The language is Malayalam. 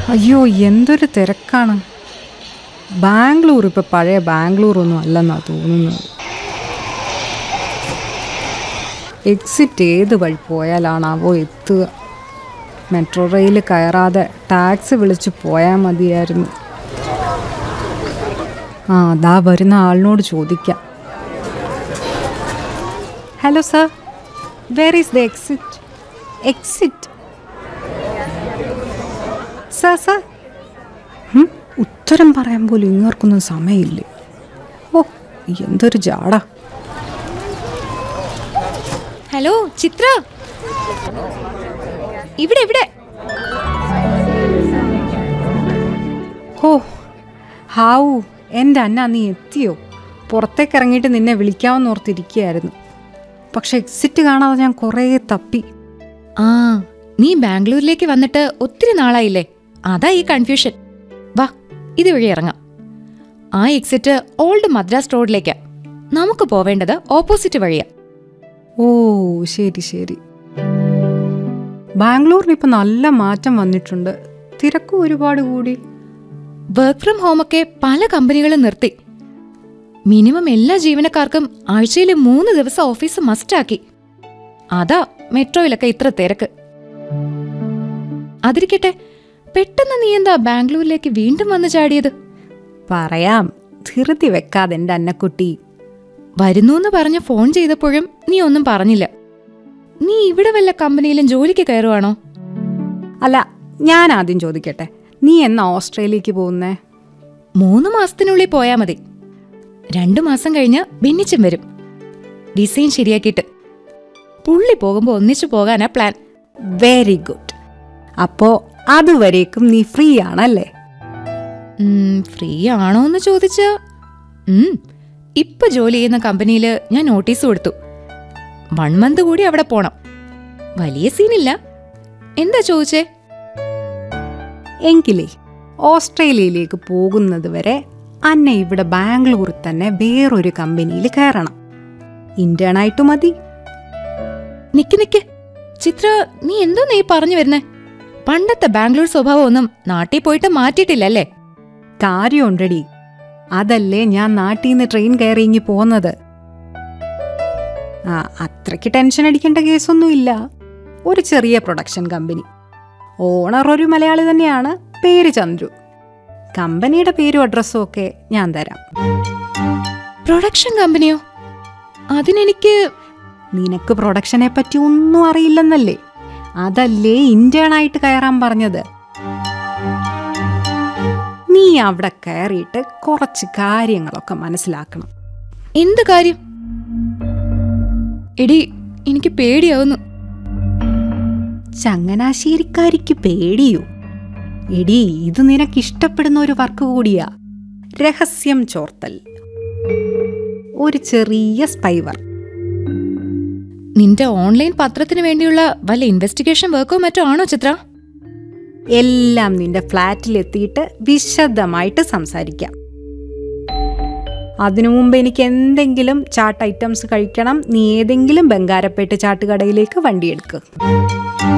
അയ്യോ എന്തൊരു തിരക്കാണ് ബാംഗ്ലൂർ ഇപ്പം പഴയ ബാംഗ്ലൂർ ഒന്നും അല്ലെന്നാണ് തോന്നുന്നത് എക്സിറ്റ് ഏത് വഴി പോയാലാണാവോ എത്തുക മെട്രോ റെയിൽ കയറാതെ ടാക്സി വിളിച്ച് പോയാൽ മതിയായിരുന്നു ആ അതാ വരുന്ന ആളിനോട് ചോദിക്കാം hello sir where is the exit exit sir sir ഹും, ഉത്തരം പറയാൻ പോലും ഇങ്ങോർക്കൊന്നും സമയമില്ലേ ഓ എന്തൊരു ജാട ഹലോ ചിത്ര ഇവിടെ ഇവിടെ ഹോ ഹാവു എൻ്റെ അന്ന നീ എത്തിയോ പുറത്തേക്ക് ഇറങ്ങിയിട്ട് നിന്നെ വിളിക്കാമെന്ന് ഓർത്തിരിക്കുകയായിരുന്നു പക്ഷെ എക്സിറ്റ് കാണാതെ ഞാൻ കുറേ തപ്പി ആ നീ ബാംഗ്ലൂരിലേക്ക് വന്നിട്ട് ഒത്തിരി നാളായില്ലേ അതാ ഈ കൺഫ്യൂഷൻ വാ ഇതുവഴി ഇറങ്ങാം ആ എക്സിറ്റ് ഓൾഡ് മദ്രാസ് റോഡിലേക്കാ നമുക്ക് പോവേണ്ടത് ഓപ്പോസിറ്റ് വഴിയാ ഓ ശരി ശരി ബാംഗ്ലൂരിൽ ഇപ്പം നല്ല മാറ്റം വന്നിട്ടുണ്ട് തിരക്കും ഒരുപാട് കൂടി വർക്ക് ഫ്രം ഹോമൊക്കെ പല കമ്പനികളും നിർത്തി മിനിമം എല്ലാ ജീവനക്കാർക്കും ആഴ്ചയിൽ മൂന്ന് ദിവസം ഓഫീസ് മസ്റ്റാക്കി അതാ മെട്രോയിലൊക്കെ ഇത്ര തിരക്ക് അതിരിക്കട്ടെ പെട്ടെന്ന് നീ എന്താ ബാംഗ്ലൂരിലേക്ക് വീണ്ടും വന്ന് ചാടിയത് പറയാം ധൃതി വെക്കാതെ എൻ്റെ അന്നക്കുട്ടി വരുന്നൂന്ന് പറഞ്ഞ് ഫോൺ ചെയ്തപ്പോഴും നീ ഒന്നും പറഞ്ഞില്ല നീ ഇവിടെ വല്ല കമ്പനിയിലും ജോലിക്ക് കയറുവാണോ അല്ല ഞാൻ ആദ്യം ചോദിക്കട്ടെ നീ എന്നാ ഓസ്ട്രേലിയക്ക് പോകുന്നേ മൂന്ന് മാസത്തിനുള്ളിൽ പോയാ മതി രണ്ടു മാസം കഴിഞ്ഞ് ഭിന്നിച്ചും വരും ഡിസൈൻ ശരിയാക്കിയിട്ട് പുള്ളി പോകുമ്പോ ഒന്നിച്ചു പോകാനാ പ്ലാൻ വെരി ഗുഡ് അപ്പോൾ അതുവരേക്കും നീ ഫ്രീ ആണല്ലേ ഉം, ഫ്രീ ആണോ എന്ന് ചോദിച്ച ഇപ്പൊ ജോലി ചെയ്യുന്ന കമ്പനിയില് ഞാൻ നോട്ടീസ് കൊടുത്തു വൺ മന്ത് കൂടി അവിടെ പോണം വലിയ സീനില്ല എന്താ ചോദിച്ചേ എങ്കിലേ ഓസ്ട്രേലിയയിലേക്ക് പോകുന്നത് വരെ അന്നെ ഇവിടെ ബാംഗ്ലൂരിൽ തന്നെ വേറൊരു കമ്പനിയിൽ കയറണം ഇന്റേൺ ആയിട്ട് മതി നിക്ക് നിക്ക് ചിത്ര നീ എന്തോ നീ പറഞ്ഞു വരുന്നേ പണ്ടത്തെ ബാംഗ്ലൂർ സ്വഭാവം ഒന്നും നാട്ടിൽ പോയിട്ട് മാറ്റിയിട്ടില്ലല്ലേ കാര്യമുണ്ടടി അതല്ലേ ഞാൻ നാട്ടിൽ നിന്ന് ട്രെയിൻ കയറി ഇങ്ങി പോന്നത് ആ അത്രയ്ക്ക് ടെൻഷൻ അടിക്കേണ്ട കേസൊന്നുമില്ല ഒരു ചെറിയ പ്രൊഡക്ഷൻ കമ്പനി ഓണർ ഒരു മലയാളി തന്നെയാണ് പേര് ചന്ദ്രു കമ്പനിയുടെ പേരും അഡ്രസ്സും ഒക്കെ ഞാൻ തരാം പ്രൊഡക്ഷൻ കമ്പനിയോ അതിനെനിക്ക് നിനക്ക് പ്രൊഡക്ഷനെ പറ്റി ഒന്നും അറിയില്ലെന്നല്ലേ അതല്ലേ ഇന്റേൺ ആയിട്ട് കയറാൻ പറഞ്ഞത് നീ അവിടെ കയറിയിട്ട് കുറച്ച് കാര്യങ്ങളൊക്കെ മനസ്സിലാക്കണം എന്ത് കാര്യം എടി എനിക്ക് പേടിയാവുന്നു ചങ്ങനാശ്ശേരിക്കാരിക്ക് പേടിയോ എടി ഇത് നിനക്ക് ഇഷ്ടപ്പെടുന്ന ഒരു വർക്ക് കൂടിയാ രഹസ്യം ചോർത്തൽ ഒരു ചെറിയ സ്പൈ വർക്ക് നിന്റെ ഓൺലൈൻ പത്രത്തിന് വേണ്ടിയുള്ള വല്ല ഇൻവെസ്റ്റിഗേഷൻ വർക്കോ മറ്റോ ആണോ ചിത്ര എല്ലാം നിന്റെ ഫ്ലാറ്റിലെത്തിയിട്ട് വിശദമായിട്ട് സംസാരിക്കാം അതിനു മുമ്പ് എനിക്ക് എന്തെങ്കിലും ചാട്ട് ഐറ്റംസ് കഴിക്കണം നീ ഏതെങ്കിലും ബംഗാരപ്പേട്ട് ചാട്ടുകടയിലേക്ക് വണ്ടിയെടുക്ക്